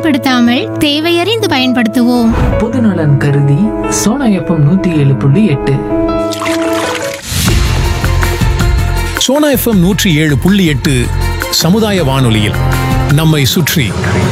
மிதப்படுத்தாமல் தேவையறிந்து பயன்படுத்துவோம் பொதுநலன் கருதி சோனா எஃப்எம் நூத்தி ஏழு புள்ளி எட்டு சோனா எஃப்எம் நூற்றி ஏழு புள்ளி எட்டு சமுதாய வானொலியில் நம்மை சுற்றி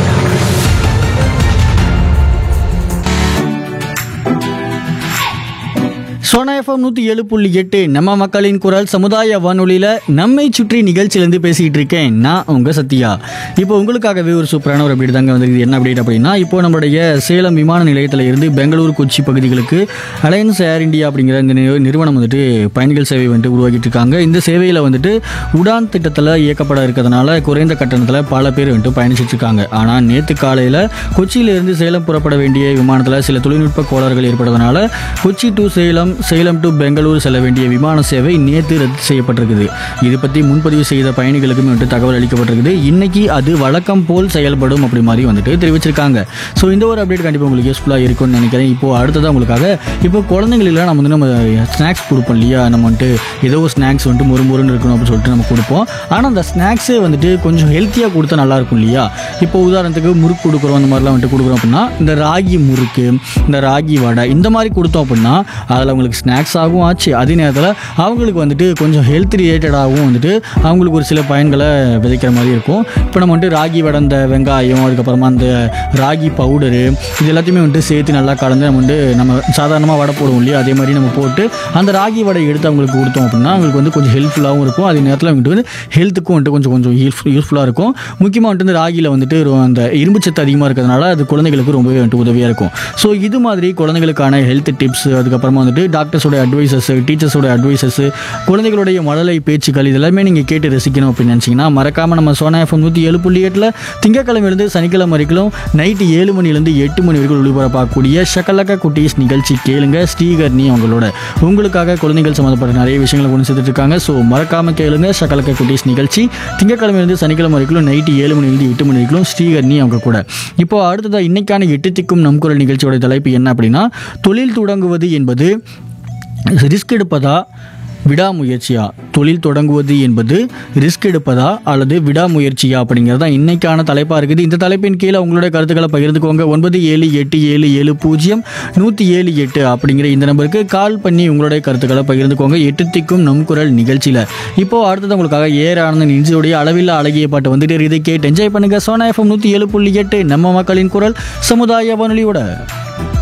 சோனா எஃப்எம் நூற்றி ஏழு புள்ளி எட்டு நம்ம மக்களின் குரல் சமுதாய வானொலியில் நம்மை சுற்றி நிகழ்ச்சியிலேருந்து பேசிக்கிட்டு இருக்கேன் நான் உங்கள் சத்யா இப்போ உங்களுக்காகவே ஒரு சூப்பரான ஒரு அப்டேட் தாங்க வந்திருக்குது என்ன அப்டேட் அப்படின்னா இப்போ நம்மளுடைய சேலம் விமான நிலையத்தில் இருந்து பெங்களூர் கொச்சி பகுதிகளுக்கு அலையன்ஸ் ஏர் இந்தியா அப்படிங்கிற இந்த நிறு- நிறுவனம் வந்துட்டு பயணிகள் சேவை வந்துட்டு உருவாக்கிட்டு இருக்காங்க இந்த சேவையில் வந்துட்டு உடான் திட்டத்தில் இயக்கப்பட இருக்கிறதுனால குறைந்த கட்டணத்தில் பல பேர் வந்துட்டு பயணிச்சிட்டு இருக்காங்க ஆனால் நேற்று காலையில் கொச்சியிலிருந்து சேலம் புறப்பட வேண்டிய விமானத்தில் சில தொழில்நுட்ப கோளாறுகள் ஏற்பட்டதுனால கொச்சி டு சேலம் சேலம் டு பெங்களூர் செல்ல வேண்டிய விமான சேவை நேற்று ரத்து செய்யப்பட்டிருக்குது இது பற்றி முன்பதிவு செய்த பயணிகளுக்கும் வந்துட்டு தகவல் அளிக்கப்பட்டிருக்குது இன்னைக்கு அது வழக்கம் போல் செயல்படும் அப்படி மாதிரி வந்துட்டு தெரிவிச்சிருக்காங்க ஸோ இந்த ஒரு அப்டேட் கண்டிப்பாக உங்களுக்கு யூஸ்ஃபுல்லாக இருக்கும்னு நினைக்கிறேன் இப்போ அடுத்ததாக உங்களுக்காக இப்போ குழந்தைங்களுக்கு நம்ம வந்து நம்ம ஸ்நாக்ஸ் கொடுப்போம் இல்லையா நம்ம வந்துட்டு ஏதோ ஒரு ஸ்நாக்ஸ் வந்துட்டு மொறு மொறுன்னு இருக்கணும் அப்படின்னு சொல்லிட்டு நம்ம கொடுப்போம் ஆனால் அந்த ஸ்நாக்ஸே வந்துட்டு கொஞ்சம் ஹெல்த்தியாக கொடுத்தா நல்லா இருக்கும் இல்லையா இப்போ உதாரணத்துக்கு முறுக்கு கொடுக்குறோம் அந்த மாதிரிலாம் வந்துட்டு கொடுக்குறோம் அப்படின்னா இந்த ராகி முறுக்கு இந்த ராகி வடை இந்த மாதிரி கொடுத்தோம் அப்படின்னா அதில் அவங்களுக்கு ஸ்நாக்ஸாகவும் ஆச்சு அதே நேரத்தில் அவங்களுக்கு வந்துட்டு கொஞ்சம் ஹெல்த் ரிலேட்டடாகவும் வந்துட்டு அவங்களுக்கு ஒரு சில பயன்களை விதைக்கிற மாதிரி இருக்கும் இப்போ நம்ம வந்துட்டு ராகி வடை இந்த வெங்காயம் அதுக்கப்புறமா அந்த ராகி பவுடரு இது எல்லாத்தையுமே வந்துட்டு சேர்த்து நல்லா கலந்து நம்ம வந்து நம்ம சாதாரணமாக வடை போடுவோம் இல்லையா அதே மாதிரி நம்ம போட்டு அந்த ராகி வடை எடுத்து அவங்களுக்கு கொடுத்தோம் அப்படின்னா அவங்களுக்கு வந்து கொஞ்சம் ஹெல்ப்ஃபுல்லாகவும் இருக்கும் அதே நேரத்தில் அவங்களுக்கு வந்து ஹெல்த்துக்கும் வந்துட்டு கொஞ்சம் கொஞ்சம் யூஸ்ஃபுல் யூஸ்ஃபுல்லாக இருக்கும் முக்கியமாக வந்துட்டு இந்த ராகியில் வந்துட்டு ஒரு அந்த இரும்பு சத்து அதிகமாக இருக்கிறதுனால அது குழந்தைகளுக்கு ரொம்பவே வந்துட்டு உதவியாக இருக்கும் ஸோ இது மாதிரி குழந்தைகளுக்கான ஹெல்த் டிப்ஸ் அதுக்கப்புறமா வந்துட்டு டாக்டர்ஸோட அட்வைசஸ் டீச்சர்ஸோட அட்வைசஸ் குழந்தைகளுடைய மழலை பேச்சுக்கள் இதெல்லாமே நீங்கள் கேட்டு ரசிக்கணும் அப்படின்னு நினச்சிங்கன்னா மறக்காமல் நம்ம சோனா எஃப்எம் நூற்றி ஏழு புள்ளி எட்டில் திங்கக்கிழமையிலேருந்து சனிக்கிழமை வரைக்கும் நைட்டு ஏழு மணிலேருந்து எட்டு மணி வரைக்கும் ஒளிபரப்பாகக்கூடிய ஷக்கலக்க குட்டீஸ் நிகழ்ச்சி கேளுங்க ஸ்ரீகர்னி அவங்களோட உங்களுக்காக குழந்தைகள் சம்மந்தப்பட்ட நிறைய விஷயங்களை கொண்டு சேர்த்துட்டு இருக்காங்க ஸோ மறக்காம கேளுங்க ஷக்கலக்க குட்டீஸ் நிகழ்ச்சி திங்கக்கிழமையிலேருந்து சனிக்கிழமை வரைக்கும் நைட்டு ஏழு மணிலேருந்து எட்டு மணி வரைக்கும் ஸ்ரீகர்னி அவங்க கூட இப்போ அடுத்ததாக இன்னைக்கான எட்டு திக்கும் நம் குரல் நிகழ்ச்சியோட தலைப்பு என்ன அப்படின்னா தொழில் தொடங்குவது என்பது ரிஸ்க் எடுப்பதா விடாமுயற்சியா தொழில் தொடங்குவது என்பது ரிஸ்க் எடுப்பதா அல்லது விடாமுயற்சியா அப்படிங்கிறது தான் இன்னைக்கான தலைப்பாக இருக்குது இந்த தலைப்பின் கீழே உங்களுடைய கருத்துக்களை பகிர்ந்துக்கோங்க ஒன்பது ஏழு எட்டு ஏழு ஏழு பூஜ்ஜியம் நூற்றி ஏழு எட்டு அப்படிங்கிற இந்த நம்பருக்கு கால் பண்ணி உங்களுடைய கருத்துக்களை பகிர்ந்துக்கோங்க எட்டு திக்கும் நம் குரல் நிகழ்ச்சியில் இப்போ அடுத்தது உங்களுக்காக ஏர் ஆனந்தன் இன்ஜியோடைய அளவில்லா அழகிய பாட்டு வந்துட்டு இருக்குது கேட்டு என்ஜாய் பண்ணுங்க சோனா எஃப்எம் நூற்றி ஏழு புள்ளி எட்டு நம்ம மக்களின் குரல் சமுதாய வானொலியோட